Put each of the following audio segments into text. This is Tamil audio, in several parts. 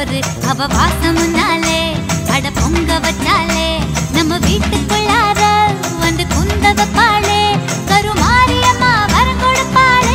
சோறு அவ வாசம் முன்னாலே அட பொங்க வச்சாலே நம்ம வீட்டுக்குள்ளார வந்து குந்த வைப்பாளே கருமாரியம்மா வரம் கொடுப்பாளே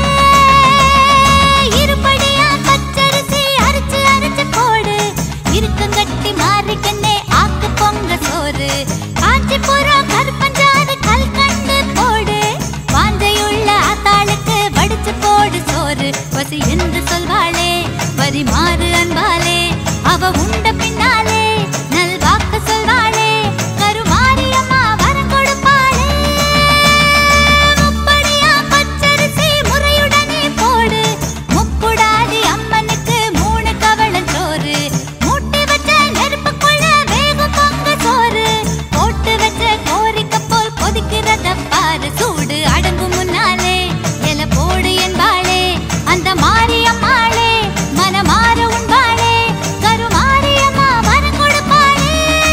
இருபடியா பச்சரிசி அரைச்சு அரைச்சு போடு இருக்கங்கட்டி மாறிக்கண்ணே ஆக்கு பொங்க சோறு காஞ்சிபுரம் கருப்பஞ்சாறு கல்கண்டு போடு வாஞ்சையுள்ள ஆத்தாளுக்கு வடிச்சு போடு சோறு பசி என்று சொல்வாளே பரிமாறு அன்பாலே அவ உண்ட பின்னாலே நல்வாக்கு சொல்வாளே கருமாரியம்மா வரம் கொடுப்பாளே முப்படியா பச்சரிசி முறையுடனே போடு முப்புடாதி அம்மனுக்கு மூணு கவளம் சோறு மூட்டி வச்ச நெருப்புக்குள்ள வேகும் பொங்க சோறு போட்டு வச்ச கோரிக்கை போல் கொதிக்கிறத பாரு சூடு அடங்கும் முன்னாலே எல போடு என்பாளே அந்த மாரியம்மாளே மனமாற உண்பாளே கருமாரியம்மா வரம் கொடுப்பாளே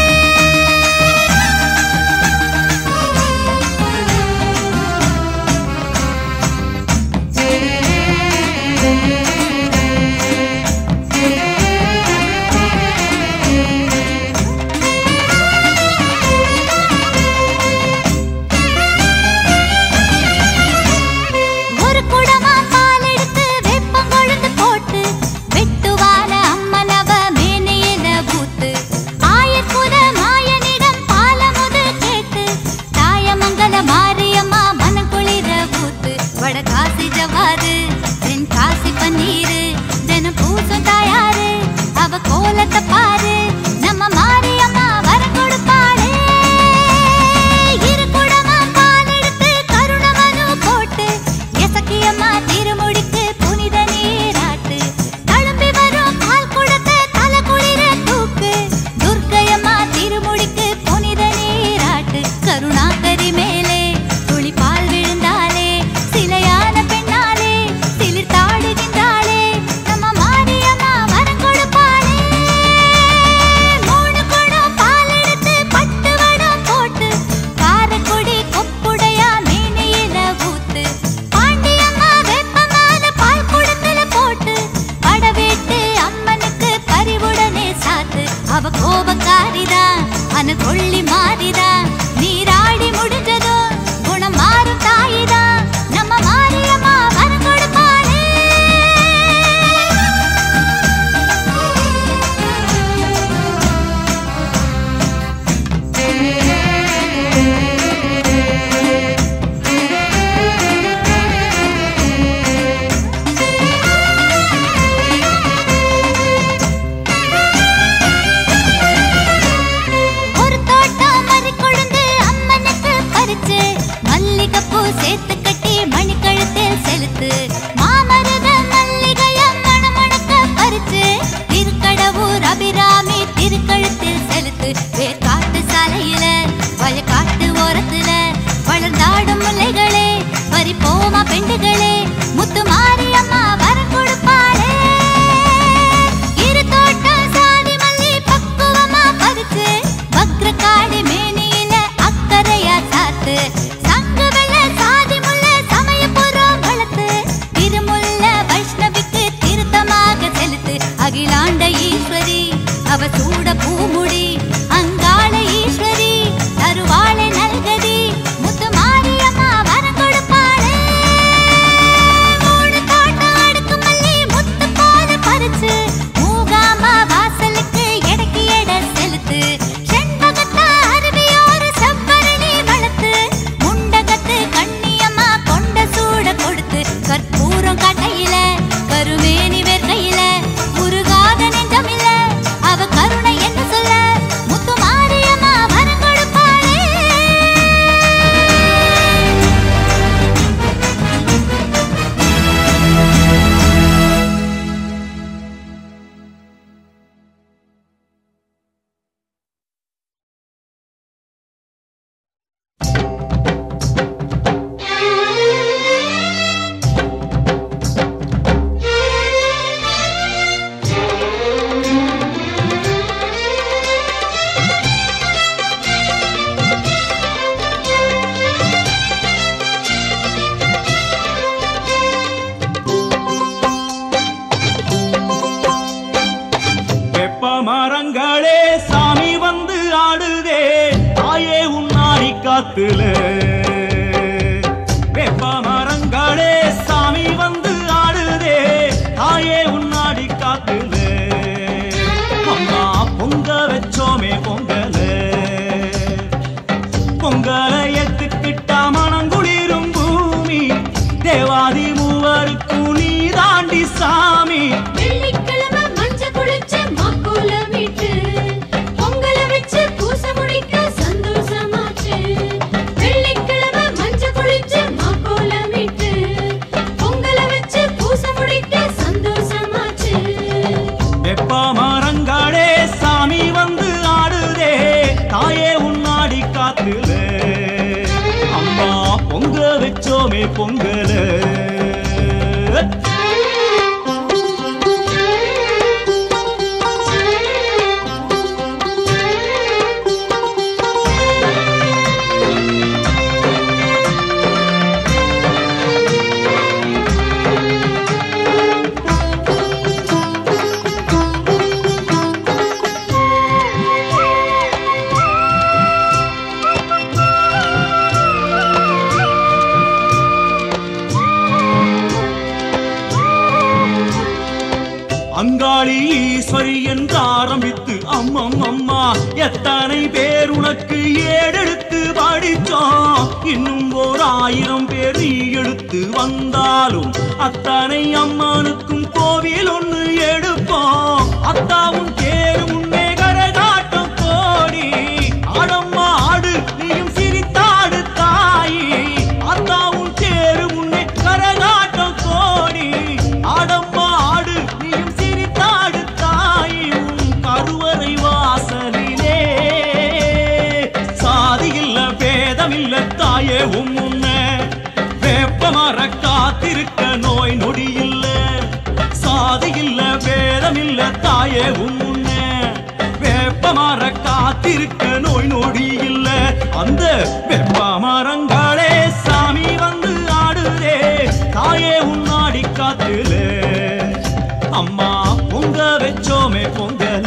ஒரு குடமா பால் எடுத்து வேப்பம் கொழுந்து போட்டு வெட்டுவான அம்மனவ மேனையில பூத்து ஆயக்குல மாயனிடம் பாலமுது கேட்டு தாயமங்கல மாரியம்மா மனக்குளிர பூத்து வடகாசி ஜவாரு தென் காசி பன்னீரு தினம் பூசும் தாயாரு அவ கோலத்தை பாரு நம்ம மாரியம்மா வரம் கொடுப்பாளே இரு குடமா பால் எடுத்து கருணமனு போட்டு எசக்கியம்மா திருமுடிக்கு புனித நீராட்டு தழும்பி வரும் பால் குடத்தை தல குளிர தூக்கு துர்க்கையம்மா திருமுடிக்கு புனித நீராட்டு கருணாகரி மேலே துளி பால் விழுந்தாலே சிலையான பெண்ணாலே சிலிர் தாடுகின்றாளே நம்ம மாரியம்மா வரம் கொடுப்பாளே மூணு குடம் பால் எடுத்து பட்டு வடம் போட்டு காரக்குடி கொப்புடையா மேனையில ஊத்து பாண்டியம்மா வெப்பமான பால் குடத்துல போட்டு படவேட்டு அம்மனுக்கு பரிவுடனே சாத்து அவ கோபக்காரிதான் அனு கொள்ளி மாறிதான் நீராடி முடிஞ்சதும் குணம் மாறும் தாயிதான் நம்ம மாரியம்மா வரம் கொடுப்பாளே ஒரு தோட்டம் மரங்களே சாமி வந்து ஆடுதே தாயே உன்னாடி காத்துல வெப்ப மரங்களே சாமி வந்து ஆடுதே தாயே உன்னாடி காத்துல அம்மா பொங்க வச்சோமே பொங்கல பொங்கல எத்துக்கிட்டா மனங்குளிரும் பூமி தேவாதி மூவருக்கும் நீ தாண்டி சாமி வெள்ளிக்கிழமை மஞ்ச குளிச்சு மாக்கோலமிட்டு பொங்கல வச்சு பூச முடிக்க சந்தோஷமாச்சு வெள்ளிக்கிழமை மஞ்ச குளிச்சு மாக்கோலமிட்டு பொங்கல வச்சு பூச முடிக்க சந்தோஷமாச்சு வெப்ப மரங்களே சாமி வந்து ஆடுதே தாயே உன்னாடி காத்துல அம்மா பொங்க வச்சோமே பொங்கல அங்காளி ஈஸ்வரி என்று ஆரம்பித்து அம்மம் அம்மா எத்தனை பேர் உனக்கு ஏடெடுத்து படிச்சோம் இன்னும் ஓர் ஆயிரம் பேர் நீ எடுத்து வந்தாலும் அத்தனை அம்மனுக்கும் கோவில் ஒண்ணு எடுப்போம் அத்தாவும் தேரு முன்னே கரகாட்டம் கோடி ஆடம்மா ஆடு நீயும் சிரித்தாடு தாயி அத்தாவும் தேரு முன்னே கரகாட்டம் கோடி ஆடம்மா ஆடு நீயும் சிரித்தாடு தாயி உன் கருவறை வாசலிலே சாதி இல்ல பேதம் இல்ல தாயே உம் முன்ன வேப்ப மர காத்திருக்க நோய் நொடி இல்ல சாதி இல்ல பேதம் இல்ல தாயே உம் முன்ன வேப்ப மர காத்திருக்க நோய் நொடி இல்ல அந்த வெப்ப மரங்களே சாமி வந்து ஆடுதே தாயே உன்னாடி காத்துல அம்மா பொங்க வச்சோமே பொங்கல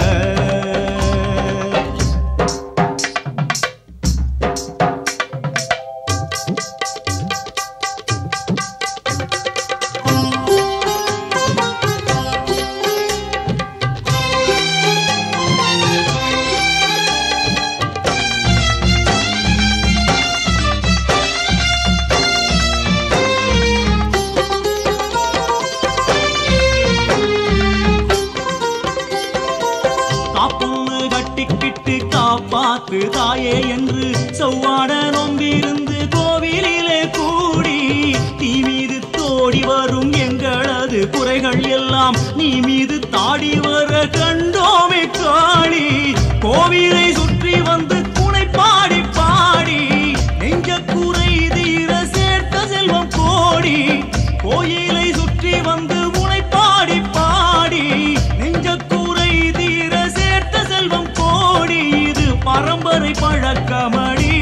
காப்புன்னு கட்டிக்கிட்டு காப்பாத்து தாயே என்று செவ்வாட நொம்பிருந்து கோவிலிலே கூடி தீ மீது தோடி வரும் எங்களது குறைகள் எல்லாம் நீ மீது தாடி வர கண்டோமே காளி கோவிலை சுற்றி வந்து குனை பாடி பாடி நெஞ்ச குறை தீர சேர்த்த செல்வம் கோடி கோயிலை சுற்றி வந்து உனை பாடி பாடி நெஞ்ச கூரை தீர சேர்த்த செல்வம் கோடி இது பரம்பரை பழக்கமடி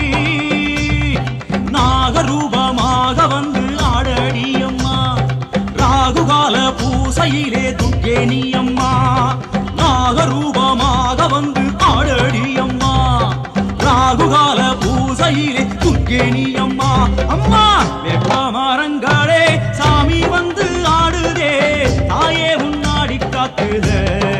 நாகரூபமாக வந்து ஆடடி அம்மா ராகுகால பூசையிலே துர்கேணி அம்மா நாகரூபமாக வந்து ஆடடி அம்மா ராகுகால பூசையிலே துர்கேணி அம்மா அம்மா வெப்ப மரங்களே சாமி வந்து ஆடுதே தாயே உன்னாடி காத்துதே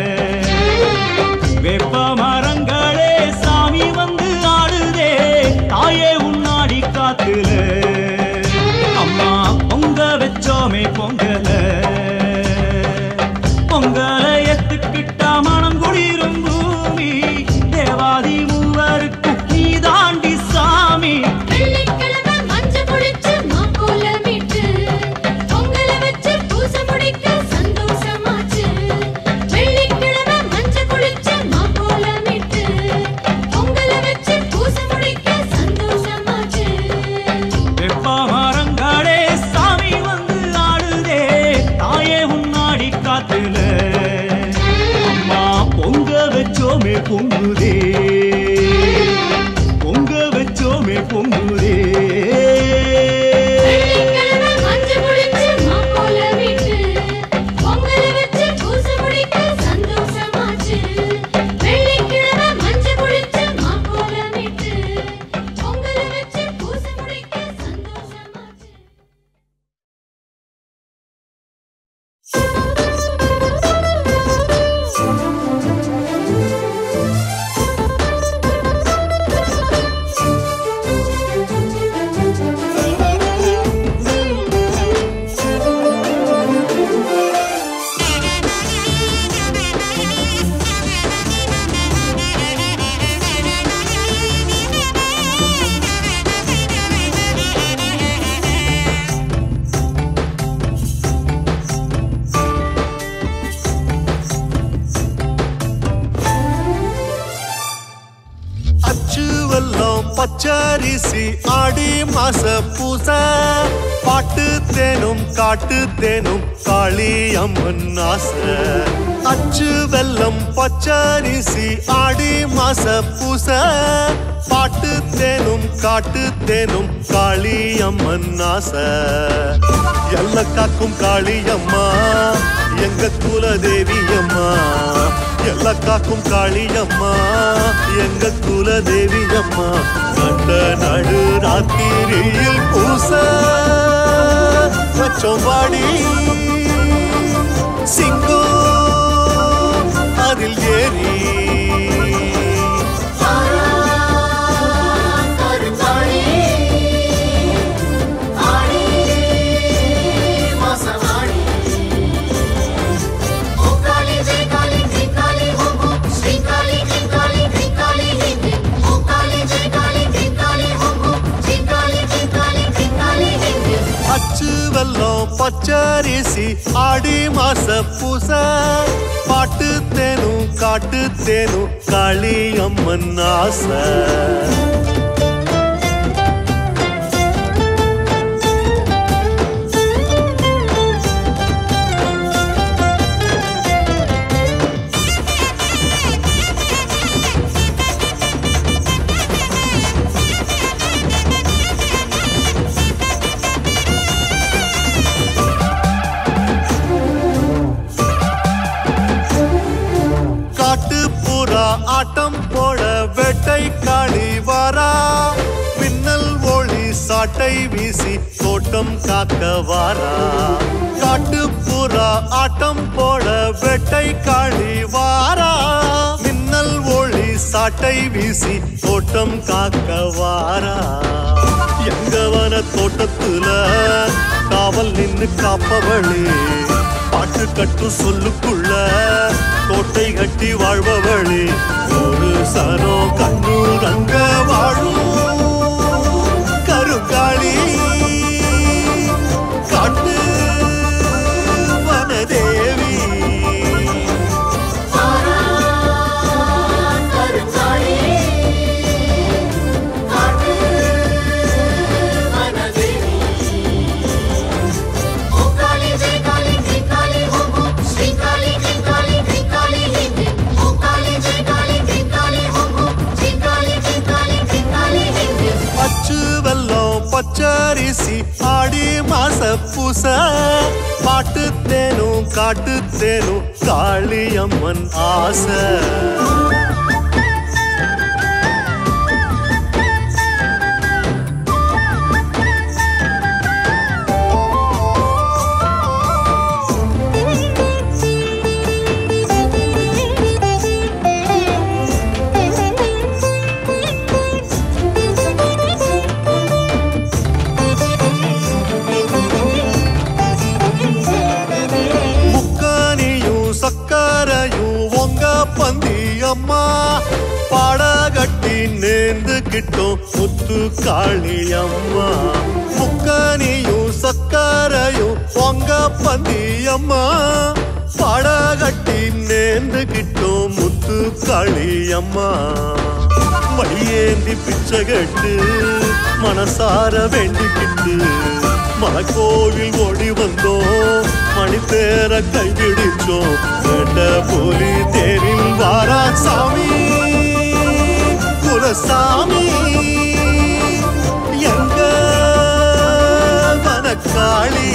வெப்ப மரங்களே சாமி வந்து ஆடுதே தாயே உன்னாடி காத்துல அம்மா பொங்க வச்சோமே பொங்கல பொங்கல எத்துக்கிட்டா மனம் குளிரும் பூமி தேவாதி மூவருக்கு நீ தாண்டி சாமி வெள்ளிக்கிழமை மஞ்ச குளிச்சு மாக்கோலமிட்டு பொங்கல வச்சு பூச முடிக்க சந்தோஷமாச்சு வெள்ளிக்கிழமை மஞ்ச குளிச்சு மாக்கோலமிட்டு பொங்கல வச்சு பூச முடிக்க சந்தோஷமாச்சு வெப்ப மரங்களே சாமி வந்து ஆடுதே தாயே உன்னாடி காத்துல அம்மா பொங்க வச்சோமே பொங்குதே பொங்க வச்சோமே பொங்குதே வெள்ளிக்கிழமை மஞ்ச குளிச்சு மாக்கோலமிட்டு பொங்கல வச்சு பூச முடிக்க சந்தோஷமாச்சு பச்சரிசி ஆடி மாச பூச பாட்டு தேனும் காட்டு தேனும் காளி அம்மன் ஆசை அச்சு வெல்லம் பச்சரிசி ஆடி மாச பூச பாட்டு தேனும் காட்டு தேனும் காளி அம்மன் ஆசை எல்ல காக்கும் காளி அம்மா எங்க குல தேவி அம்மா எல்ல காக்கும் காளி அம்மா எங்க குல தேவி அம்மா கண்ட நடு ராத்திரியில் பூச வச்சோம் வாடி சிங்கம் அதில் ஏறி அச்சு வெல்லம் பச்சரிசி ஆடி மாச பூச பாட்டு தேனும் காட்டு தேனும் காளி அம்மன் ஆசை காட்டு புறா ஆட்டம் போட வேட்டை காளி வாரா மின்னல் ஒளி சாட்டை வீசி தோட்டம் காக்க வாரா காட்டு புறா ஆட்டம் போட வேட்டை காளி வாரா மின்னல் ஒளி சாட்டை வீசி தோட்டம் காக்க வாரா எங்கவன தோட்டத்துல காவல் நின்னு காப்பவளே பாட்டு கட்டு சொல்லுக்குள்ள கோட்டை கட்டி வாழ்பவளே ஒரு சனோ கண்ணூர் அங்க வாழும் கருங்காளி காட்டு வனதேவி அச்சு வெல்லம் பச்சரிசி ஆடி மாச பூச பாட்டு தேனும் காட்டு தேனும் காளியம்மன் ஆசை முக்கானியும் சக்கரையும் உங்க பந்தி அம்மா பாடகட்டி நேர்ந்து கிட்டும் முத்து காளி அம்மா முக்கானியும் சக்கரையும் உங்க பந்தி அம்மா பாடகட்டி நேர்ந்து கிட்டும் முத்து காளி அம்மா மடியேந்தி பிச்சை கட்டு மனசார வேண்டிக்கிட்டு மலைக்கோவில் ஓடி வந்தோம் மணி தேர கைவிடிச்சோம் வேண்ட போலி தேரில் வாரா சாமி குலசாமி எங்க வனக்காளி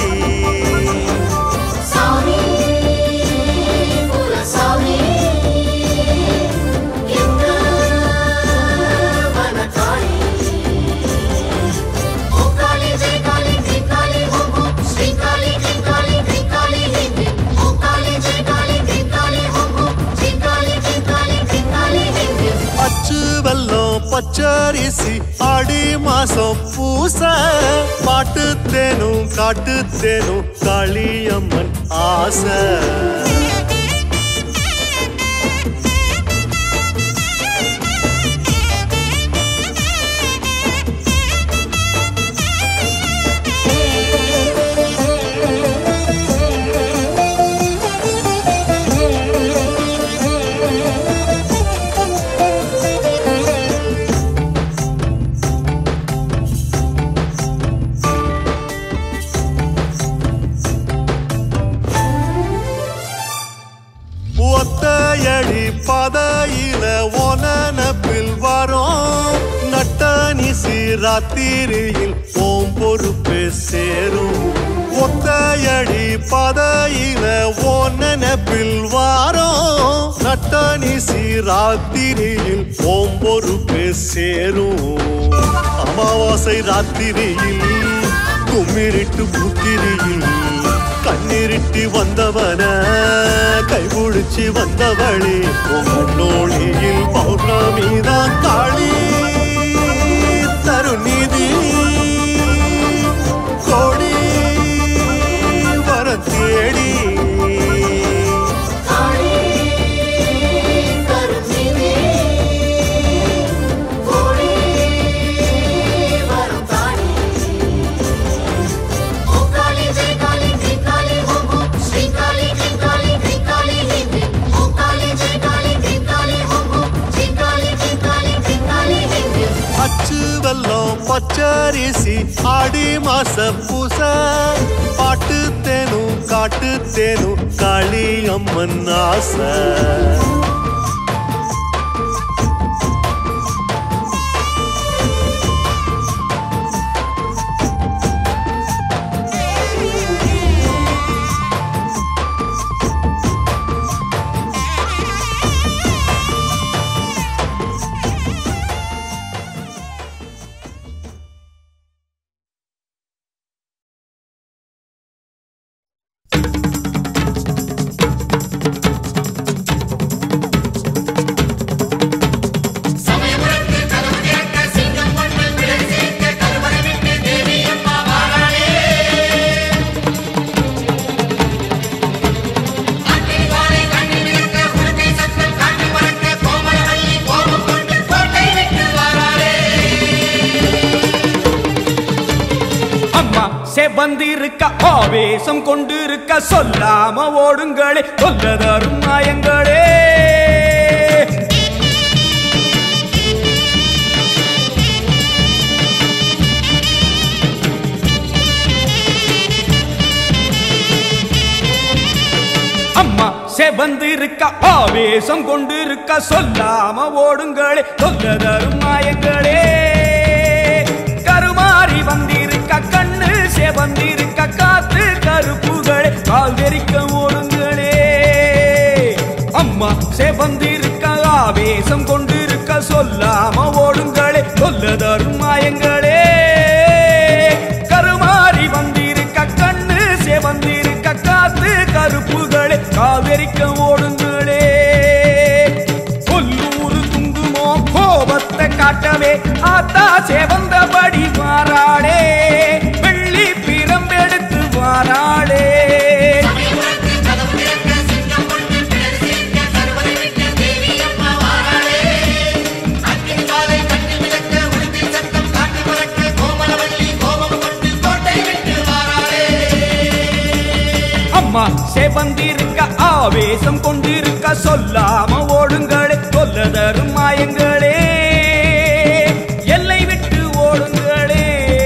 அச்சு வெல்லம் பச்சரிசி ஆடி மாசம் பூச பாட்டு தேனும் காட்டு தேனும் காளியம்மன் ஆசை ராத்திரியில் ஓம் பொறுப்பு சேரும் ஒத்தையடி பதையில ஓ நினைப்பில் வாரம் நட்டனிசி ராத்திரியில் ஓம் பொறுப்பு சேரும் அமாவாசை ராத்திரியில் கும்மிருட்டு புத்திரியில் கண்ணிருட்டி வந்தவன கைபிடிச்சு வந்தவளே உன்னோழியில் பௌர்ணமிதான் காளி தருநிதி கோடி வர தேடி அச்சு வெல்லம் பச்சரிசி ஆடி மாச பூச பாட்டு தேனும் காட்டு தேனும் காளி அம்மன் ஆசை அம்மா செவந்திருக்க ஆவேசம் கொண்டிருக்க சொல்லாம ஓடுங்களே சொல்லதரும் மாயங்களே அம்மா செவந்திருக்க ஆவேசம் கொண்டிருக்க சொல்லாம ஓடுங்களே சொல்லதரும் மாயங்களே கருமாறி வந்திருக்க கண்ணு செவந்திருக்க காத்து கருப்புகளே கால் வெறிக்க ஓடுங்களே அம்மா செவந்திருக்க ஆவேசம் கொண்டிருக்க சொல்லாம ஓடுங்களே சொல்லதரும் மாயங்களே கருமாறி வந்திருக்க கண்ணு செவந்திருக்க காத்து கருப்புகளே காவிரிக்க ஓடுங்களே கொல்லூரு துங்குமோ கோபத்தை காட்டவே ஆத்தா செவந்தபடி வாராளே வெள்ளி பிரம்பெடுத்து வாராளே அம்மா செவந்திருக்க ஆவேசம் கொண்டிருக்க சொல்லாம ஓடுங்களே சொல்லதரும் மாயங்களே எல்லை விட்டு ஓடுங்களே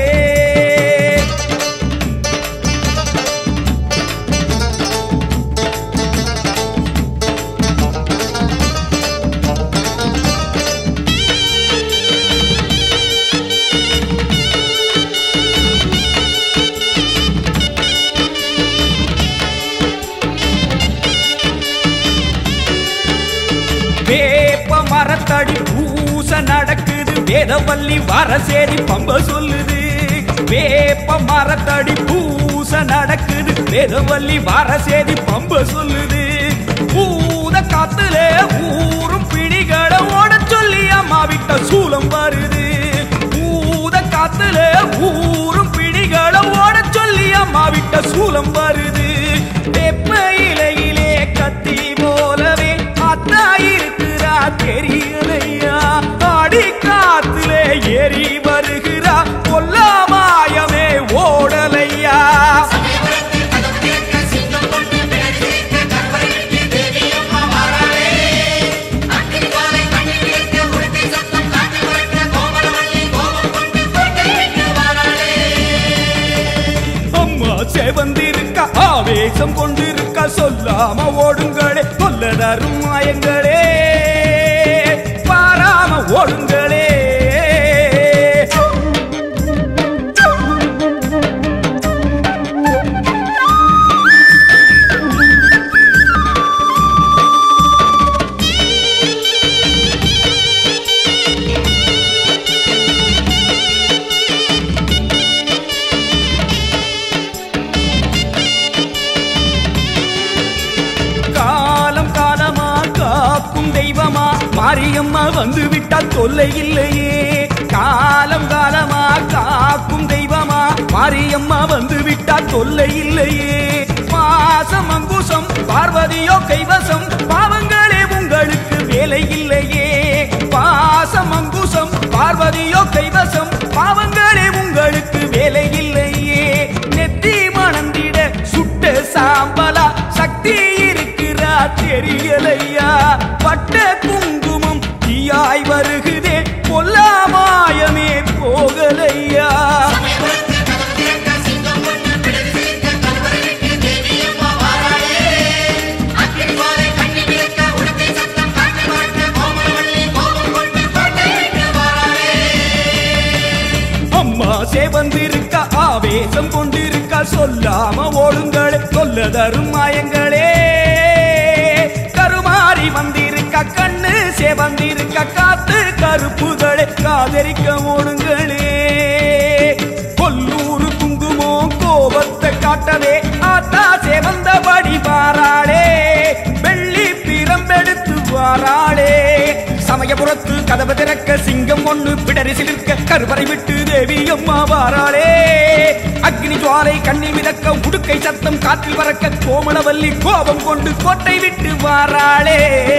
வேப்ப மரத்தடி பூச நடக்குது வேதவல்லி வரசேரி பம்ப சொல்லுது வேப்ப மரத்தடி பூச நடக்குது வேதவல்லி வரசேரி பம்ப சொல்லுது பூத காத்துல ஊரும் பிடிகளை ஓட சொல்லி அம்மா விட்ட சூலம் வருது பூத காத்துல ஊரும் பிடிகளை ஓட சொல்லி அம்மா விட்ட சூலம் வருது வேப்ப இலையிலே கத்தி போலவே அத்தா இருக்கிறா தெரியலையா ஆடி காத்திலே ஏறி வருகிறா கொல்லாமாயமே ஓடலையா அம்மா செவந்திருக்க ஆவேசம் கொண்டிருக்க சொல்லாம ஓடுங்களே கொல்லதரும் மாயங்களே மாரியம்மா வந்து விட்டா தொல்லை இல்லையே காலம் காலமா காக்கும் தெய்வமா மாரியம்மா வந்து விட்டா தொல்லை இல்லையே பாசம் அங்குசம் பார்வதியோ கைவசம் பாவங்களே உங்களுக்கு வேலை இல்லையே பாசம் அங்குசம் பார்வதியோ கைவசம் பாவங்களே உங்களுக்கு வேலை இல்லையே நெத்தி மணந்திட சுட்ட சாம்பலா சக்தி இருக்கிறா தெரியலையா பட்ட குங்குமம் தீயாய் வருகுதே பொல்லாமாயமே போகலையா அம்மா சேவந்திருக்க ஆவேசம் கொண்டிருக்க சொல்லாம ஓடுங்களே சொல்ல தரும் மாயங்களே கருமாறி வந்திருக்க கண்ணு சேவந்திருக்க காத்து கருப்புகளே காதரிக்க ஓடுங்களே கொல்லூரு குங்குமோ கோபத்தை காட்டவே ஆத்தா சேவந்தபடி வாராளே வெள்ளி பிரம்பெடுத்து வாராளே சமயபுரத்து கதவு திறக்க சிங்கம் ஒண்ணு பிடரி சிலிர்க்க கருவறை விட்டு தேவி அம்மா வாராளே அக்னி ஜுவாலை கண்ணி மிதக்க உடுக்கை சத்தம் காற்றில் பறக்க கோமளவல்லி கோபம் கொண்டு கோட்டை விட்டு வாராளே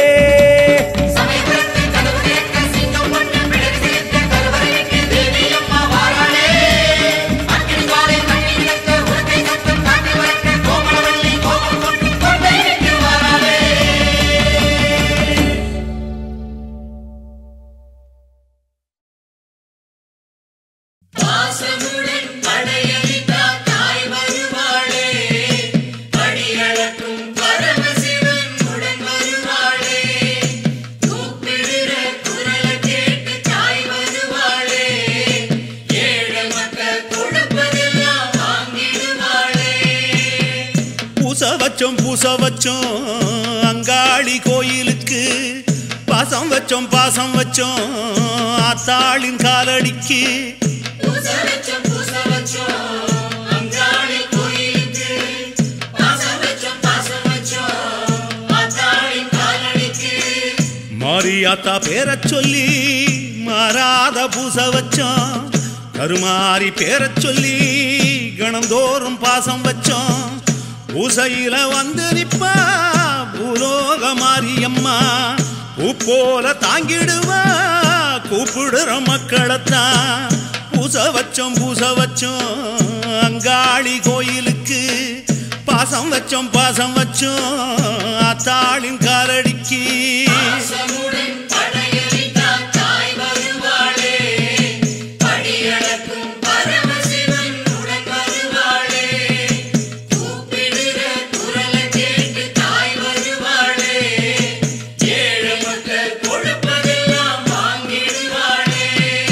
பாசமுடன் படையளித்தா தாய் வருவாளே படியளக்கும் பரமசிவன் உடன் வருவாளே கூப்பிடுற குரல கேட்டு தாய் வருவாளே ஏழை மக்கள் கொடுப்பதெல்லாம் வாங்கிடுவாளே பூச வச்சோம் பூச வச்சோம் அங்காளி கோயிலுக்கு பாசம் வச்சோம் பாசம் வச்சோம் ஆத்தாளின் காலடிக்கு பூச வச்சோம் பூச வச்சோம் அங்காளி கோயிலுக்கு பாசம் வச்சோம் பாசம் வச்சோம் ஆத்தாளின் காலடிக்கு மாரியாத்தா பேரச் சொல்லி மாறாத பூச வச்சோம் கருமாரி பேரச் சொல்லி கணந்தோறும் பாசம் வச்சோம் பூசையில வந்து நிப்பா பூலோக மாரியம்மா பூ போல தாங்கிடுவா கூப்பிடுற மக்களைத்தான் பூச வச்சோம் பூச வச்சோம் அங்காளி கோயிலுக்கு பாசம் வச்சோம் பாசம் வச்சோம் அத்தாளின் காலடிக்கு பாசமுடன் படையளித்தா தாய் வருவாளே படியளக்கும் பரமசிவன் உடன் வருவாளே கூப்பிடுற குரல கேட்டு தாய் வருவாளே ஏழை மக்கள் கொடுப்பதெல்லாம் வாங்கிடுவாளே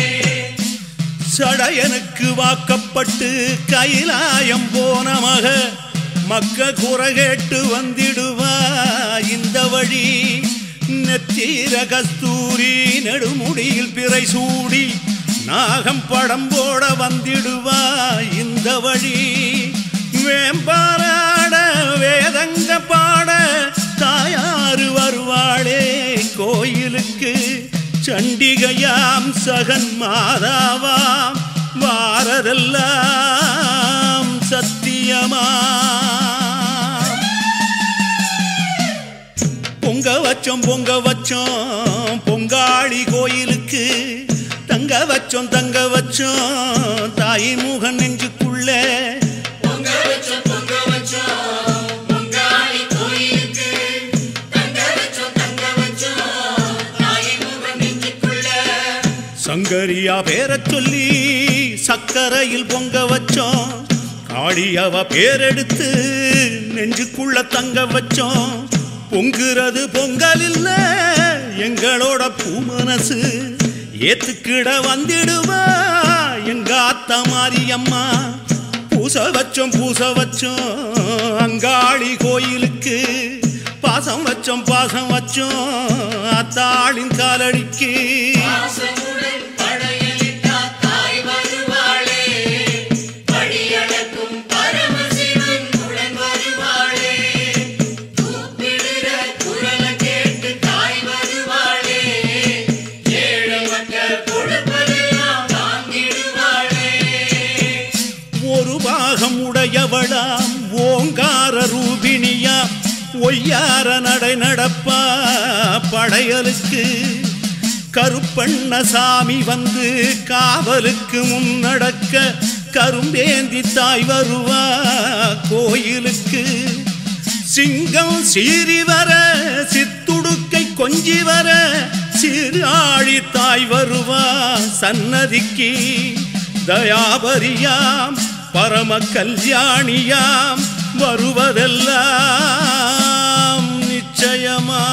சடையனுக்கு வாக்கப்பட்டு கைலாயம் போன மக மக்க குறை கேட்டு வந்திடுவா இந்த வழி நெத்தீர கஸ்தூரி நெடுமுடியில் பிறை சூடி நாகம் படம் போட வந்திடுவா இந்த வழி வேம்பாராட வேதங்க பாட தாயாறு வருவாளே கோயிலுக்கு சண்டிகையாம் சகன் மாதாவாம் வாரதெல்லாம் சத்தியமா பொங்க வச்சோம் பொங்க வச்சோம் பொங்காளி கோயிலுக்கு தங்க வச்சோம் தங்க வச்சோம் தாய் முகன் நெஞ்சுக்குள்ள பொங்க வச்சோம் பொங்க வச்சோம் பொங்காளி கோயிலுக்கு தங்க வச்சோம் தங்க வச்சோம் தாய் முகம் நெஞ்சுக்குள்ள சங்கரியா பேரச் சொல்லி சக்கரையில் பொங்க வச்சோம் காளியவ பேரெடுத்து நெஞ்சுக்குள்ள தங்க வச்சோம் பொங்குறது பொங்கல் இல்ல எங்களோட பூமனசு ஏத்துக்கிட வந்திடுவா எங்க அத்தா மாரியம்மா பூச வச்சோம் பூச வச்சோம் அங்காளி கோயிலுக்கு பாசம் வச்சோம் பாசம் வச்சோம் அத்தாளின் காலடிக்கு பாசமுடன் படையளித்தா தாய் வருவாளே படியளக்கும் பரமசிவன் உடன் வருவாளே கூப்பிடுற குரல கேட்டு தாய் வருவாளே உடையவளாம் ஓங்கார ரூபிணியாம் ஒய்யார நடை நடப்பா படையலுக்கு கருப்பண்ணசாமி வந்து காவலுக்கு முன்னடக்க கரும்பேந்தி தாய் வருவா கோயிலுக்கு சிங்கம் சீறி வர சித்துடுக்கை கொஞ்சி வர சிறு ஆழி தாய் வருவா சன்னதிக்கு தயாபரியாம் பரம கல்யாணியாம் வருவதெல்லாம் நிச்சயமா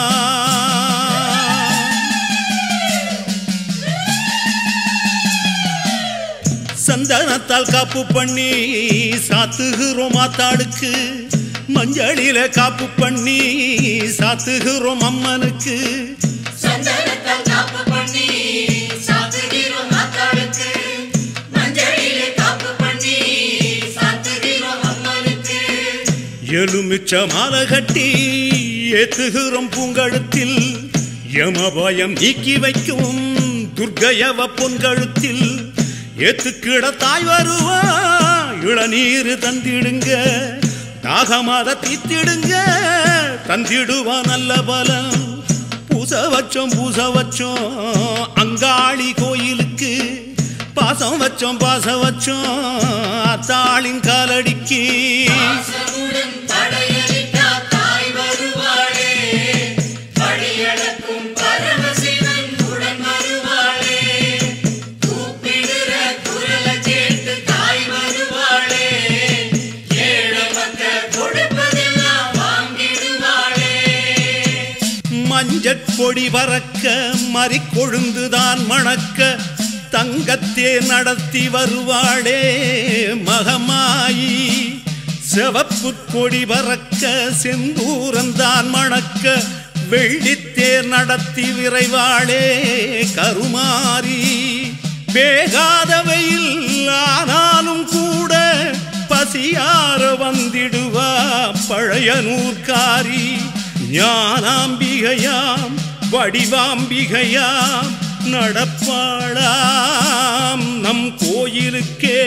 சந்தனத்தால் காப்பு பண்ணி சாத்துகிறோம் ஆத்தாளுக்கு மஞ்சளில காப்பு பண்ணி சாத்துகிறோம் அம்மனுக்கு சந்தனத்தால் காப்பு பண்ணி சாத்துகிறோம் மக்களுக்கு மஞ்சளிலே காப்பு பண்ணி சாத்துகிறோம் அம்மனுக்கு எலுமிச்ச மாலை கட்டி ஏத்துகிறோம் பூங்கழுத்தில் யமபயம் நீக்கி வைக்கும் துர்க்கையவ பொன்கழுத்தில் ஏத்துக்கிட தாய் வருவா இளநீர் தந்திடுங்க தாகமாத தீத்திடுங்க தந்திடுவா நல்ல பலம் பூச வச்சோம் பூச வச்சோம் அங்காளி கோயிலுக்கு பாசம் வச்சோம் பாச வச்சோம் அத்தாளின் காலடிக்கு பாசமுடன் படையலிட்டா தாய் வருவாளே படியளக்கும் பரமசிவன் உடன் வருவாளே கூப்பிடுற குரல கேட்டு தாய் வருவாளே ஏழை மக்கள் கொடுப்பதெல்லாம் வாங்கிடுவாளே மஞ்சட் பொடி பறக்க மறி கொழுந்துதான் மணக்க தங்கத்தே நடத்தி வருவாளே மகமாயி சிவப்பு கொடி பறக்க செந்தூரந்தான் மணக்க வெள்ளித்தேர் நடத்தி விரைவாளே கருமாரி வேகாத வெயில் ஆனாலும் கூட பசியார வந்திடுவா பழைய நூற்காரி ஞானாம்பிகையாம் வடிவாம்பிகையாம் நடப்பாளாம் நம் கோயிலுக்கே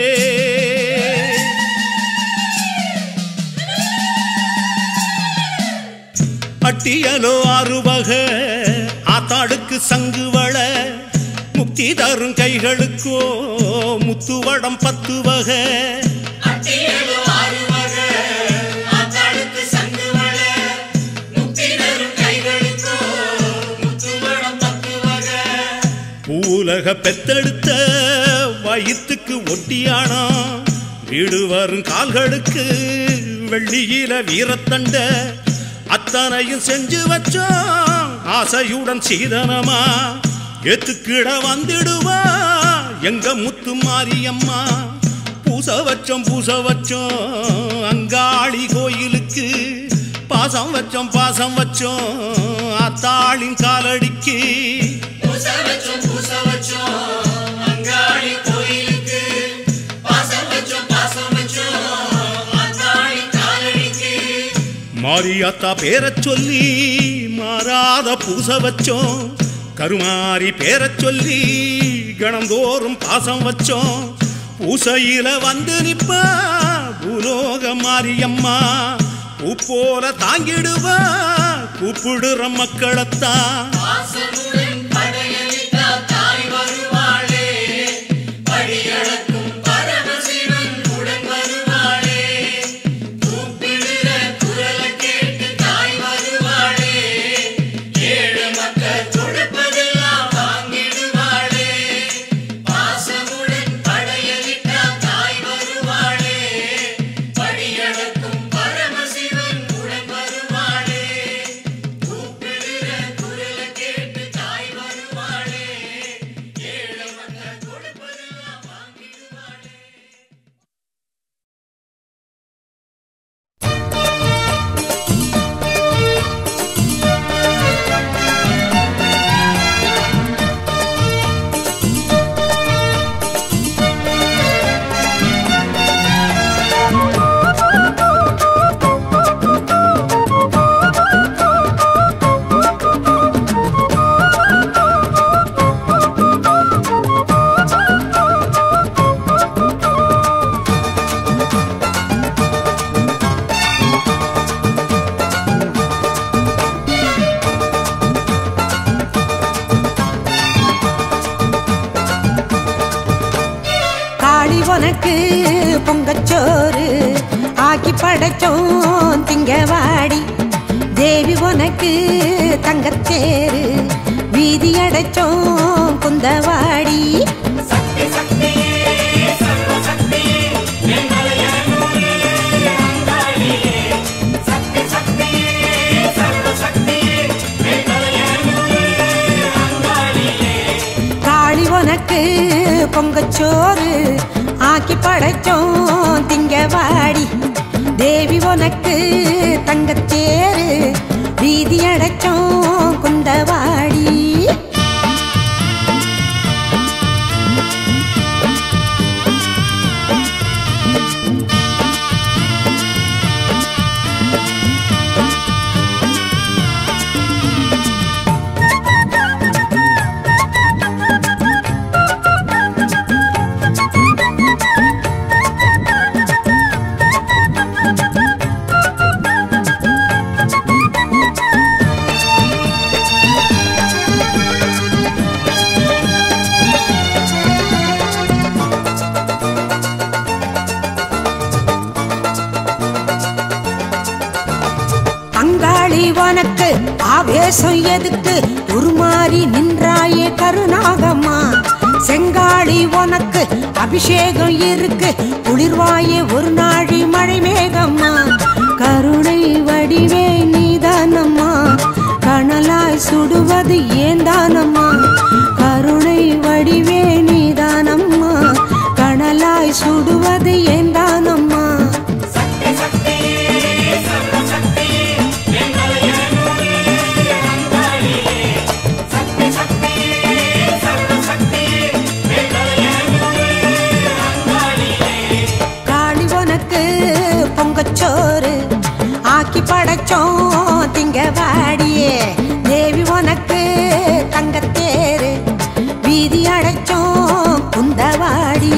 அட்டியலோ அறுவக ஆத்தாடுக்கு சங்கு வள முக்தி தரும் கைகளுக்கோ முத்துவடம் பத்து வகை அட்டியலோ ஆறுவக ஆத்தாளுக்கு சங்குவள முக்தி தரும் கைகளுக்கோ முத்துவடம் பத்து வகை பூலக பெத்தெடுத்த வயிற்றுக்கு ஒட்டியானா வீடு வரும் கால்களுக்கு வெள்ளியில வீரத்தண்ட அத்தனையும் செஞ்சு வச்சோம் ஆசையுடன் சீதனமா எத்துக்கிட வந்துடுவா எங்க முத்து மாரியம்மா பூச வச்சோம் பூச வச்சோம் அங்காளி கோயிலுக்கு பாசம் வச்சோம் பாசம் வச்சோம் அத்தாளின் காலடிக்கு பூச வச்சோம் பூச வச்சோம் அங்காளி கோயிலுக்கு பாசம் வச்சோம் பாசம் வச்சோம் அங்காளி காலடிக்கு மாரியாத்தா பேரச் சொல்லி மாறாத பூச வச்சோம் கருமாரி பேரச் சொல்லி கணந்தோறும் பாசம் வச்சோம் பூசையில வந்து நிப்பா பூலோக மாரியம்மா பூ போல தாங்கிடுவா கூப்பிடுற மக்களைத்தான் பாசமுடன் படையலிட்டா தாய் வருவாளே படியளக்கும் பரமசிவன் உடன் வருவாளே கூப்பிடுற குரல கேட்டு தாய் வருவாளே ஏழு மக்கள் கொடுப்பதெல்லாம் வாங்கிடுவாளே பாசமுடன் படையலிட்டா தாய் வருவாளே படியளக்கும் பரமசிவன் உடன் வருவாளே கூப்பிடுற குரல கேட்டு தாய் உனக்கு பொங்கச்சோறு ஆக்கி படைச்சோம் திங்கவாடி தேவி உனக்கு தங்கத்தேரு வீதி அடைச்சோம் குந்தவாடி சக்தி சக்தியே சர்வ சக்தியே எங்களையனூரே அங்காளியே சக்தி சக்தியே சர்வ சக்தியே எங்களையனூரே அங்காளியே காளி உனக்கு பொங்கச்சோறு ஆக்கி படைச்சோம் திங்கவாடி தேவி உனக்கு தங்கத்தேரு வீதி அடைச்சோம் குந்தவாடி அங்காளி உனக்கு ஆவேசம் எதுக்கு உருமாறி நின்றாயே கருணாகம்மா செங்காளி உனக்கு அபிஷேகம் இருக்கு குளிர்வாயே ஒரு நாழி மழை மேகம்மா கருணை வடிவே நீதானம்மா கனலாய் சுடுவது ஏந்தானம்மா கருணை வடிவே நீதானம்மா கனலாய் சுடுவது ஏந்தானம்மா சக்தி சக்தியே சர்வ சக்தியே எங்களையனூரே அங்காளியே சக்தி சக்தியே சர்வ சக்தியே எங்களையனூரே அங்காளியே காளி உனக்கு பொங்கச்சோறு ஆக்கி படைச்சோம் திங்கவாடியே தேவி உனக்கு தங்கத்தேரு வீதி அடைச்சோம் குந்தவாடி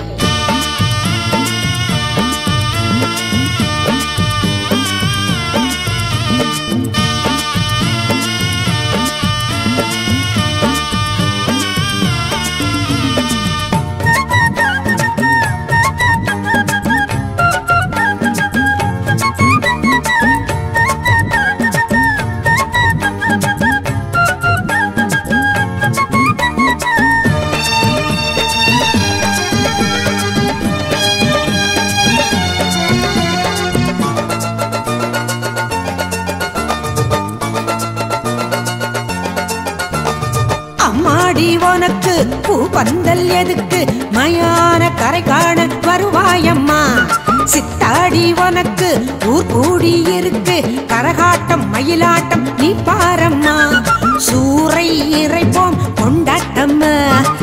அம்மாடி உனக்கு பூ பந்தல் எதுக்கு மயான கரை காண வருவாயம்மா சித்தாடி உனக்கு ஊர் கூடி இருக்கு கரகாட்டம் மயிலாட்டம் நீ பாரம்மா சூறை இறைப்போம் கொண்டாட்டம்மா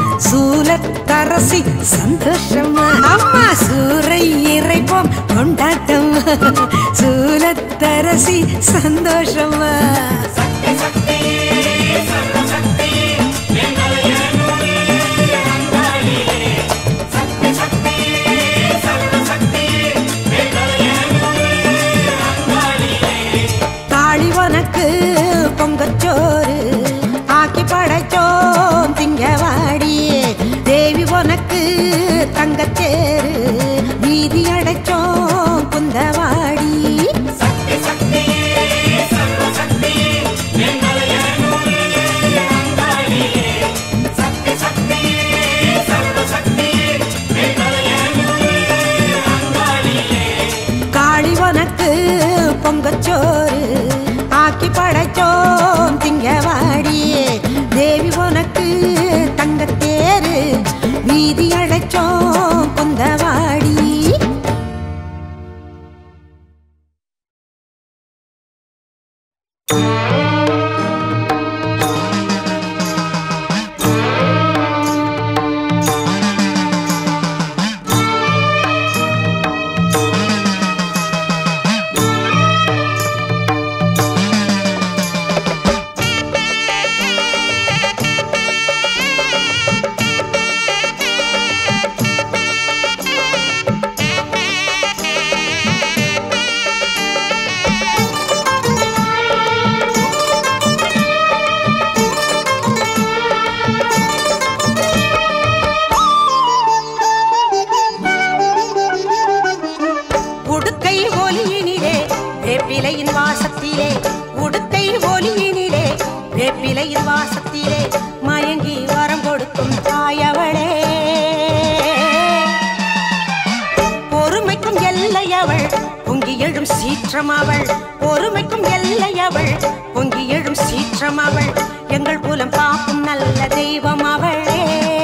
சூலத்தரசி சந்தோஷமா அம்மா சூறை இறைப்போம் கொண்டாட்டம் சூலத்தரசி சந்தோஷமா சக்தி சக்தியே சர்வ சக்தியே எங்களையனூரே அங்காளியே சக்தி சக்தியே சர்வ சக்தியே எங்களையனூரே அங்காளியே காளி உனக்கு பொங்கச்சோறு ஆக்கி படைச்சோம் திங்கவாடியே தேவி உனக்கு தங்கத்தேரு வீதி அடைச்சோம் குந்தவாடி சக்தி சக்தியே சர்வ சக்தியே எங்களையனூரே அங்காளியே சக்தி சக்தியே சர்வ சக்தியே எங்களையனூரே அங்காளியே காளி உனக்கு பொங்கச்சோறு ஆக்கி படைச்சோம் திங்கவாடியே தேவி உனக்கு தங்கத்தேரு வீதி அடைச்சோம் குந்த சீற்றம் அவள் பொறுமைக்கும் எல்லை அவள் பொங்கி எழும் சீற்றம் அவள் எங்கள் குலம் காக்கும் நல்ல தெய்வம் அவளே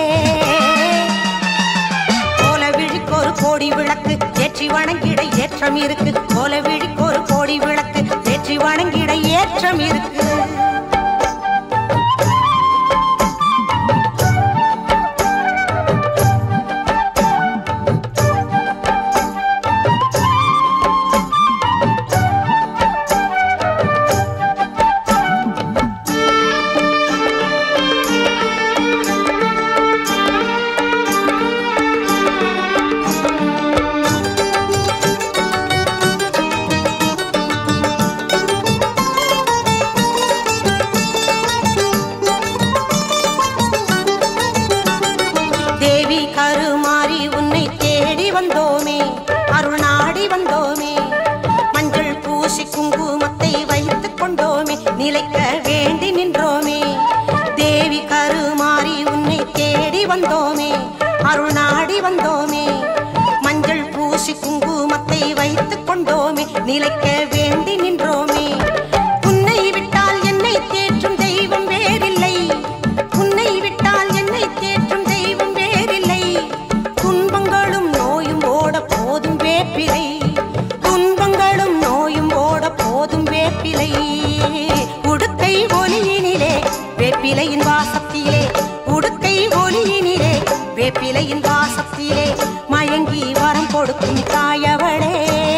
கோல விழிக்கொரு கோடி விளக்கு ஏற்றி வணங்கிட ஏற்றம் இருக்கு கோல விழிக்கொரு கோடி விளக்கு ஏற்றி வணங்கிட ஏற்றம் இருக்கு தேவி கருமாறி உன்னை தேடி வந்தோமே அருள் நாடி வந்தோமே மஞ்சள் பூசி குங்குமத்தை வைத்துக் கொண்டோமே நிலைக்க வேண்டி நின்றோமே தேவி கருமாறி உன்னை தேடி வந்தோமே அருள் நாடி வந்தோமே மஞ்சள் பூசி குங்குமத்தை வைத்துக் கொண்டோமே நிலைக்க வேண்டி நின்றோமே உன்னை விட்டால் என்னை தேற்றும் தெய்வம் வேறில்லை உன்னை விட்டால் என்னை தேற்றும் தெய்வம் வேறில்லை துன்பங்களும் நோயும் ஓட போதும் வேப்பிலை துன்பங்களும் நோயும் ஓட போதும் வேப்பிலை உடுக்கை ஒலியினிலே வேப்பிலையின் வாசத்திலே உடுக்கை ஒலியினிலே வேப்பிலையின் வாசத்திலே மயங்கி வரம் கொடுக்கும் தாயவளே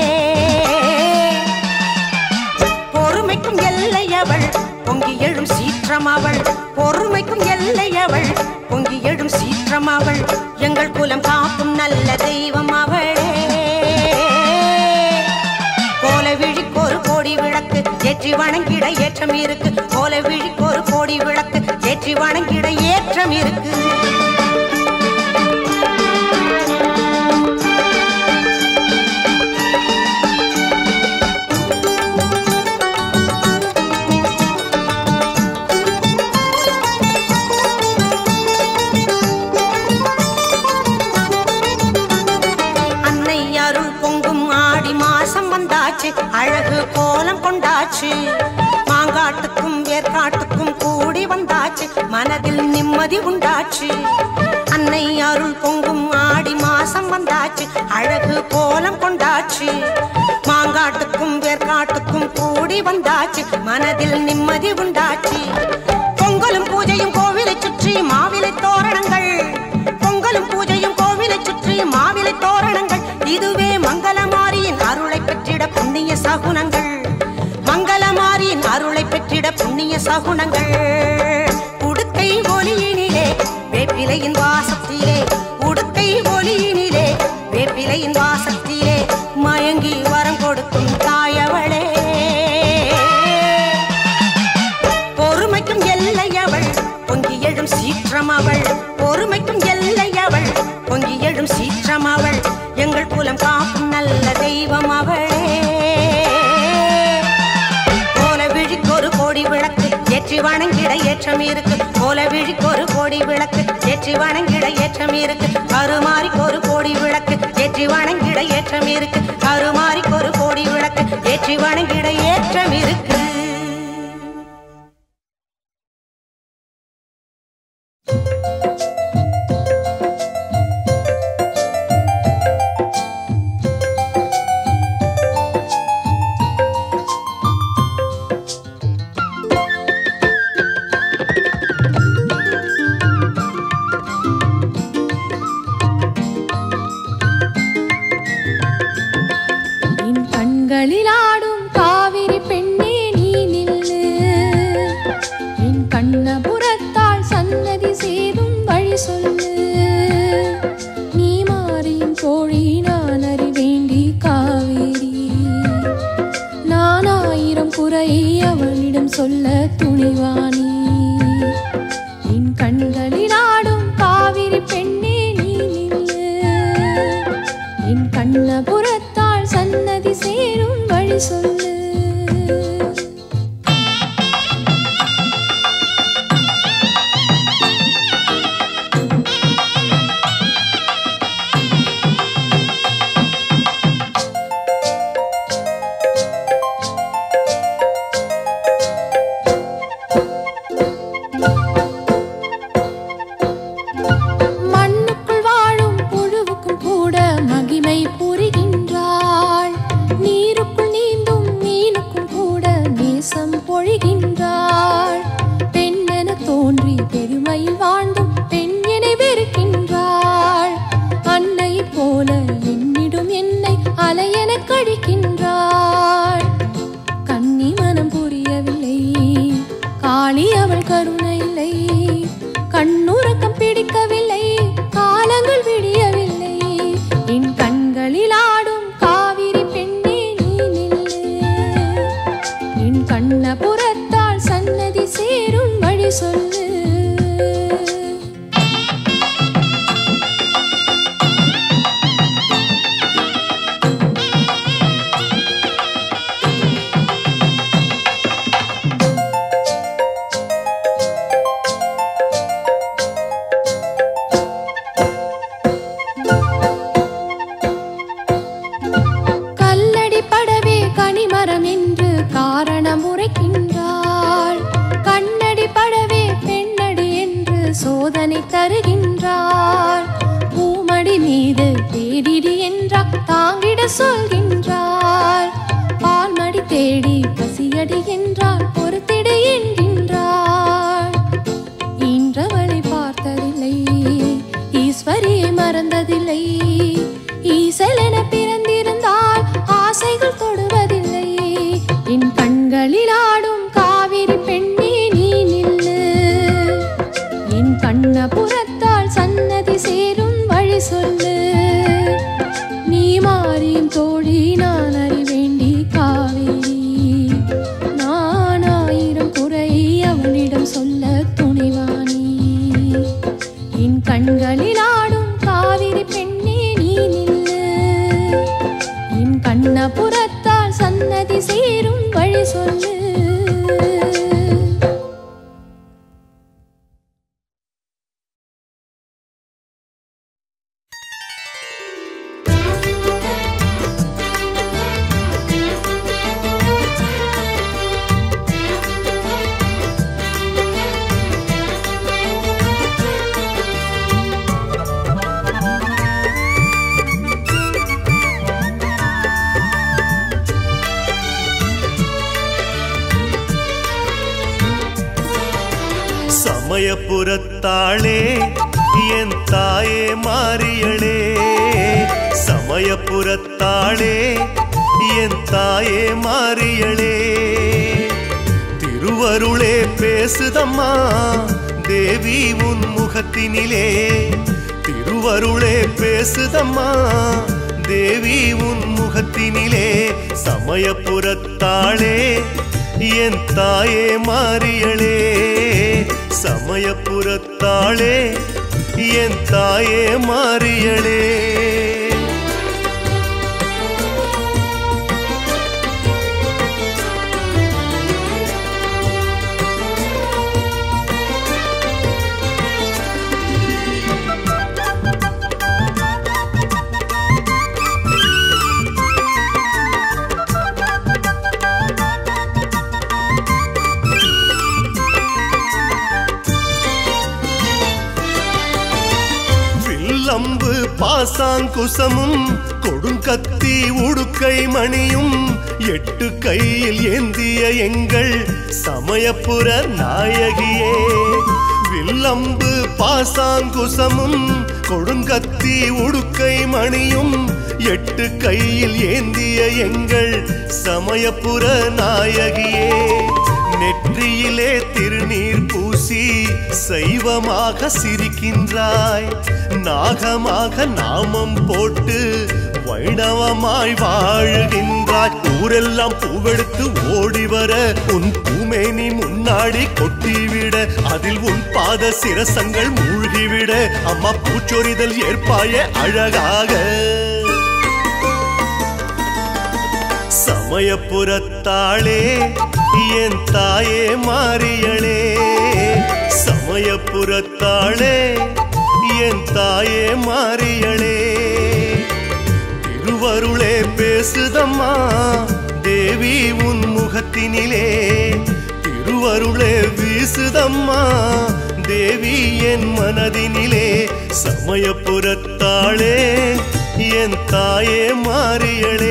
பொறுமைக்கும் எல்லை அவள் பொங்கி எழும் சீற்றம் அவள் பொறுமைக்கும் எல்லை அவள் பொங்கி எழும் சீற்றம் அவள் எங்கள் குலம் காக்கும் நல்ல தெய்வம் அவளே கோல விழிக்கொரு கோடி விளக்கு ஏற்றி வணங்கிட ஏற்றம் இருக்கு கோல விழிக்கொரு கோடி விளக்கு ஏற்றி வணங்கிட ஏற்றம் இருக்கு அன்னை அருள் பொங்கும் ஆடி மாசம் வந்தாச்சு அழகு கோலம் கொண்டாச்சு மாங்காட்டுக்கும் வேர்க்காட்டுக்கும் கூடி வந்தாச்சு மனதில் நிம்மதி உண்டாச்சு அன்னை அருள் பொங்கும் ஆடி மாசம் வந்தாச்சு அழகு கோலம் கொண்டாச்சு மாங்காட்டுக்கும் வேர்க்காட்டுக்கும் கூடி வந்தாச்சு மனதில் நிம்மதி உண்டாச்சு பொங்கலும் பூஜையும் கோவிலை சுற்றி மாவிலை தோரணங்கள் பொங்கலும் பூஜையும் கோவிலை சுற்றி மாவிலை தோரணங்கள் இதுவே மங்களமாரியின் அருளை பெற்றிட புண்ணிய சகுனங்கள் மங்களமாரியின் அருளை பெற்றிட புண்ணிய சகுனங்கள் உடுக்கை ஒலியினிலே வேப்பிலையின் வாசத்திலே உடுக்கை ஒலியினிலே வேப்பிலையின் வாசத்திலே மயங்கி வரம் கொடுக்கும் தாயவளே பொறுமைக்கும் எல்லை அவள் பொங்கி எழும் சீற்றம் அவள் பொறுமைக்கும் எல்லை அவள் பொங்கி எழும் சீற்றம் அவள் எங்கள் குலம் காக்கும் நல்ல தெய்வம் அவளே கோல விழிக்கொரு கோடி விளக்கு ஏற்றி வணங்கிட ஏற்றம் இருக்கு கோல விழிக்கொரு கோடி விளக்கு ஏற்றி வணங்கிட ஏற்றம் இருக்கு கருமாறிக்கு ஒரு கோடி விளக்கு ஏற்றி வணங்கிட ஏற்றம் இருக்கு கருமாறிக்கு ஒரு கோடி விளக்கு ஏற்றி வணங்கிட ஏற்றம் இருக்கு என் கண்களில் ஆடும் காவிரி பெண்ணே நீ நில்லு என் கண்ணபுரத்தாள் சன்னதி சேரும் கேட்கவில்லை காலங்கள் விடியவில்லை என் கண்களில் ஆடும் காவிரி பெண்ணே நீ நில்லு என் கண்ணபுரத்தால் சன்னதி சேரும் வழி சொல்லு கல்லடி படவே கனிமரம் என்று காரணம் உரைக்கின்றாள் கண்ணடி படவே பெண்ணடி என்று சோதனை தருகின்றாள் பூமடி மீது தேடிடி என்றால் தாங்கிட சொல்கின்றாள் பால்மடி தேடி பசியடி என்றால் பொறுத்திடு என்கின்றாள் ஈன்றவளை பார்த்ததில்லை ஈஸ்வரியை மறந்ததில்லை ஈசலென பிறந்திருந்தால் ஆசைகள் தொடுவதில்லை என் கண்களில் ஆடும் காவிரி பெண்ணே நீ நில்லு என் கண்ணபுரத்தால் சன்னதி சேரும் வழி சொல்லு நீ மாறியும் தோழி நான் அறிவேண்டி காவேரி நான் ஆயிரம் குறை அவனிடம் சொல்ல துணிவானி என் கண்களில் ஆடும் காவிரி பெண்ணே நீ நில்லு என் கண்ணபுரத்தால் சன்னதி சேரும் வழி சொல்லு சமயபுரத்தாளே என் தாயே மாறியளே சமயபுரத்தாளே என் தாயே மாறியளே திருவருளே பேசுதம்மா தேவி உன் முகத்தினிலே திருவருளே பேசுதம்மா தேவி உன் முகத்தினிலே சமயபுரத்தாளே என் தாயே மாறியளே சமயபுரத்தாளே என் தாயே மாறியளே வில்லம்பு பாசாங்குசமும் கொடுங்கத்தி உடுக்கை மணியும் எட்டு கையில் ஏந்திய எங்கள் சமயபுர நாயகியே வில்லம்பு பாசாங்குசமும் கொடுங்கத்தி உடுக்கை மணியும் எட்டு கையில் ஏந்திய எங்கள் சமயபுர நாயகியே நெற்றியிலே திருநீர் பூசி சைவமாக சிரிக்கின்றாய் நாகமாக நாமம் போட்டு வைணவமாய் வாழுகின்றாய் ஊரெல்லாம் பூவெடுத்து ஓடி வர உன் பூமேனி முன்னாடி கொட்டிவிட அதில் உன் பாத சிரசங்கள் மூழ்கிவிட அம்மா பூச்சொரிதல் ஏற்பாய அழகாக சமயபுரத்தாளே என் தாயே மாறியளே சமயபுரத்தாளே என் தாயே மாறியளே திருவருளே பேசுதம்மா தேவி உன் முகத்தினிலே திருவருளே வீசுதம்மா தேவி என் மனதினிலே சமயபுரத்தாளே என் தாயே மாறியளே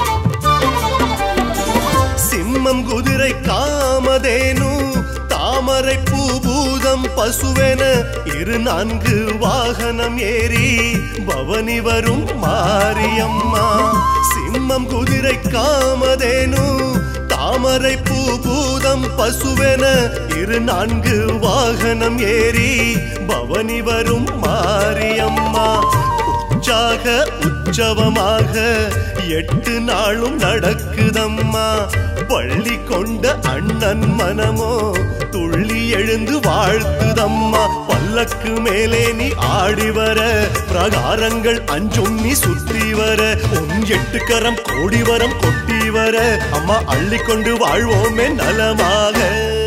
சிம்மம் குதிரை காமதேனு தாம தாமரை பூபூதம் பசுவென இரு நான்கு வாகனம் ஏறி பவனி வரும் மாரியம்மா சிம்மம் குதிரை காமதேனு தாமரை பூபூதம் பசுவென இரு நான்கு வாகனம் ஏறி பவனி வரும் மாரியம்மா உற்சாக உற்சவமாக எட்டு நாளும் நடக்குதம்மா பள்ளி கொண்ட அண்ணன் மனமோ துள்ளி எழுந்து வாழ்த்துதம்மா பல்லக்கு மேலே நீ ஆடி வர பிரகாரங்கள் அஞ்சும் நீ சுற்றி வர உன் எட்டு கரம் கோடி வரம் கொட்டி வர அம்மா அள்ளி கொண்டு வாழ்வோமே நலமாக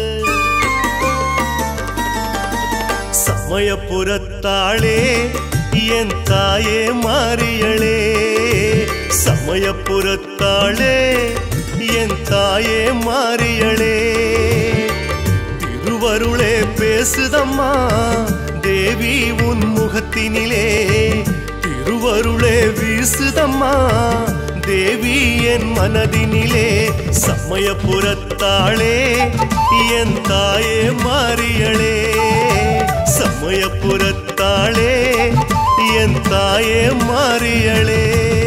சமயபுரத்தாளே என் தாயே மாறியளே சமயபுரத்தாளே என் தாயே மாறியளே திருவருளே பேசுதம்மா தேவி உன் முகத்தினிலே திருவருளே வீசுதம்மா தேவி என் மனதினிலே சமயபுரத்தாளே என் தாயே மாறியளே சமயபுரத்தாளே என் தாயே மாறியளே